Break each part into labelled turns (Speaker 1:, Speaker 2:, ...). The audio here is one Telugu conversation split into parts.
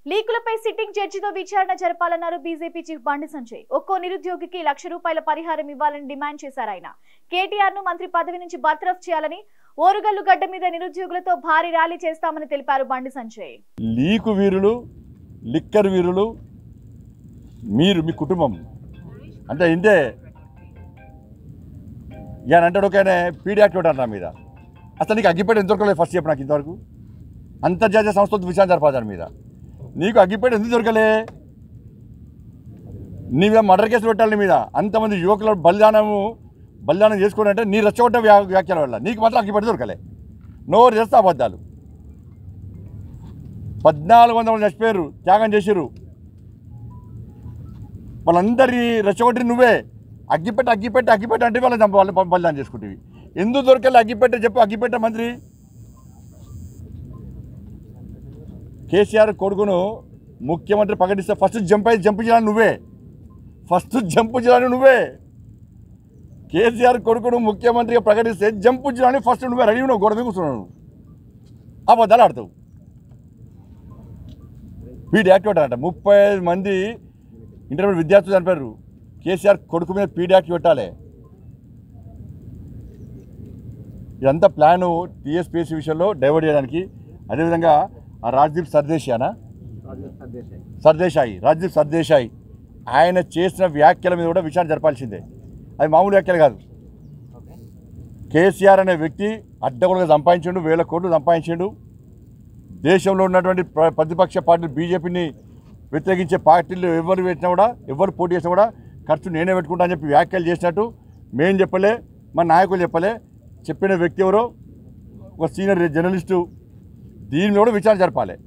Speaker 1: లీకులపై సిట్టింగ్ జడ్జితో విచారణ జరపాలన్నారు బీజేపీ చీఫ్ బండి సంజయ్ ఒక్కో నిరుద్యోగికి లక్ష రూపాయల పరిహారం ఇవ్వాలని డిమాండ్ చేశారు ఆయన కేటీఆర్ ను మంత్రి పదవి నుంచి బర్తరఫ్ చేయాలని ఓరుగల్లు గడ్డ మీద నిరుద్యోగులతో భారీ ర్యాలీ చేస్తామని తెలిపారు బండి సంజయ్
Speaker 2: లీకు వీరులు లిక్కర్ వీరులు మీరు మీ కుటుంబం అంటే ఇంతే ఇక అంటాడు ఒకనే పీడీ యాక్ట్ పెట్టారు నా మీద అసలు నీకు అగ్గిపేట ఎందుకు దొరకలేదు ఫస్ట్ చెప్పు నాకు ఇంతవరకు అంతర్జాతీయ సంస్థలతో విచారణ జరపాలి దాని మీద నీకు అగ్గిపేట ఎందుకు దొరకలే నీ మీద మర్డర్ కేసు పెట్టాలి నీ మీద అంతమంది యువకుల బలిదానము బలిదానం చేసుకోవడం అంటే నీ రెచ్చగొట్ట వ్యా వ్యాఖ్యల వల్ల నీకు మాత్రం అగ్గిపేట దొరకలే నోరు చేస్తే అబద్ధాలు పద్నాలుగు వందల మంది చచ్చిపోయారు త్యాగం చేసిర్రు వాళ్ళందరి రెచ్చగొట్టి నువ్వే అగ్గిపెట్ట అగ్గిపెట్ట అగ్గిపెట్ట అంటే వాళ్ళని చంప వాళ్ళు బలిదానం చేసుకుంటేవి ఎందుకు దొరకలే అగ్గిపెట్ట చెప్పు అగ్గిపెట్ట మంత్రి కేసీఆర్ కొడుకును ముఖ్యమంత్రి ప్రకటిస్తే ఫస్ట్ జంప్ అయి జంప్ చేయాలని నువ్వే ఫస్ట్ జంప్ చేయాలని నువ్వే కేసీఆర్ కొడుకును ముఖ్యమంత్రిగా ప్రకటిస్తే జంప్ చేయాలని ఫస్ట్ నువ్వే రెడీ ఉన్నావు గోడ మీద కూర్చున్నావు నువ్వు. అబద్ధాలు ఆడతావు పీడీ యాక్ట్ పెట్టాలంట ముప్పై ఐదు మంది ఇంటర్మీడియట్ విద్యార్థులు చనిపోయారు కేసీఆర్ కొడుకు మీద పీడీ యాక్ట్ పెట్టాలి ఇదంతా ప్లాను టీఎస్పీఎస్సీ విషయంలో డైవర్ట్ చేయడానికి అదేవిధంగా ఆ రాజ్దీప్ సర్దేశానా సర్దేశాయి రాజ్దీప్ సర్దేశాయి ఆయన చేసిన వ్యాఖ్యల మీద కూడా విచారణ జరపాల్సిందే అది మామూలు వ్యాఖ్యలు కాదు కేసీఆర్ అనే వ్యక్తి అడ్డగోలుగా సంపాదించిండు వేల కోట్లు సంపాదించిండు దేశంలో ఉన్నటువంటి ప్ర- ప్రతిపక్ష పార్టీలు బీజేపీని వ్యతిరేకించే పార్టీలు ఎవరు పెట్టినా కూడా ఎవరు పోటీ చేసినా కూడా ఖర్చు నేనే పెట్టుకుంటా అని చెప్పి వ్యాఖ్యలు చేసినట్టు మేం చెప్పలే మా నాయకులు చెప్పలే చెప్పిన వ్యక్తి ఎవరో ఒక సీనియర్ జర్నలిస్టు దీని మీద కూడా విచారణ జరపాలి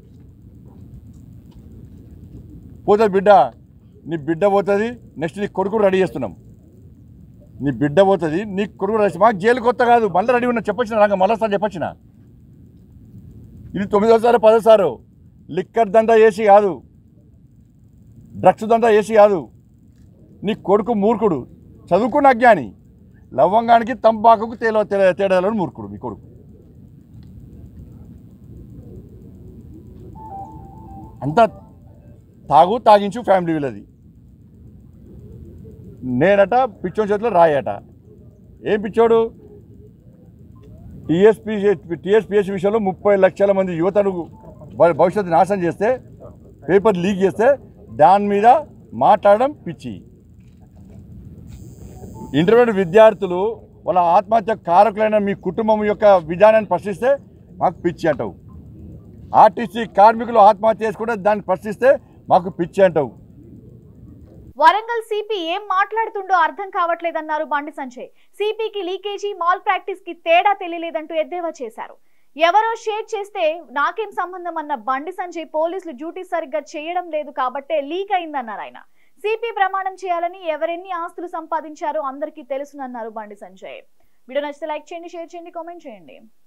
Speaker 2: పోతుంది బిడ్డ నీ బిడ్డ పోతుంది నెక్స్ట్ నీ కొడుకు రెడీ చేస్తున్నాం నీ బిడ్డ పోతుంది నీ కొడుకు రెడీ మాకు జైలు కొత్త కాదు మళ్ళీ రెడీ ఉన్నా చెప్పొచ్చిన నాకు మళ్ళీ సార్ చెప్పొచ్చిన ఇది తొమ్మిదోసారి పదోసారు లిక్కర్ దందా వేసి కాదు డ్రగ్స్ దందా వేసి కాదు నీ కొడుకు మూర్ఖుడు చదువుకున్న అజ్ఞాని లవంగానికి తంబాకుకు తేల తేడా తేడాలను మూర్ఖుడు మీ కొడుకు అంతా తాగు తాగించు ఫ్యామిలీ వీళ్ళది నేనట పిచ్చోని చేతిలో రాయట ఏం పిచ్చోడు టీఎస్పీ టీఎస్పీఎస్ విషయంలో ముప్పై లక్షల మంది యువతను భ- భవిష్యత్తు నాశనం చేస్తే పేపర్ లీక్ చేస్తే దాని మీద మాట్లాడడం పిచ్చి ఇంటర్మీడియట్ విద్యార్థులు వాళ్ళ ఆత్మహత్య కారకులైన మీ కుటుంబం యొక్క విధానాన్ని ప్రశ్నిస్తే మాకు పిచ్చి అంటావు ఆర్టీసీ కార్మికులు ఆత్మహత్య చేసుకుంటే దాన్ని ప్రశ్నిస్తే మాకు పిచ్చి అంటావు
Speaker 1: వరంగల్ సిపి ఏం మాట్లాడుతుండో అర్థం కావట్లేదన్నారు బండి సంజయ్ సిపికి లీకేజీ మాల్ ప్రాక్టీస్ కి తేడా తెలియలేదంటూ ఎద్దేవా చేశారు ఎవరో షేర్ చేస్తే నాకేం సంబంధం అన్న బండి సంజయ్ పోలీసులు డ్యూటీ సరిగ్గా చేయడం లేదు కాబట్టే లీక్ అయిందన్నారు ఆయన సిపి ప్రమాణం చేయాలని ఎవరెన్ని ఆస్తులు సంపాదించారో అందరికీ తెలుసునన్నారు బండి సంజయ్ వీడియో నచ్చితే లైక్ చేయండి షేర్ చేయండి కామెంట్ చేయండి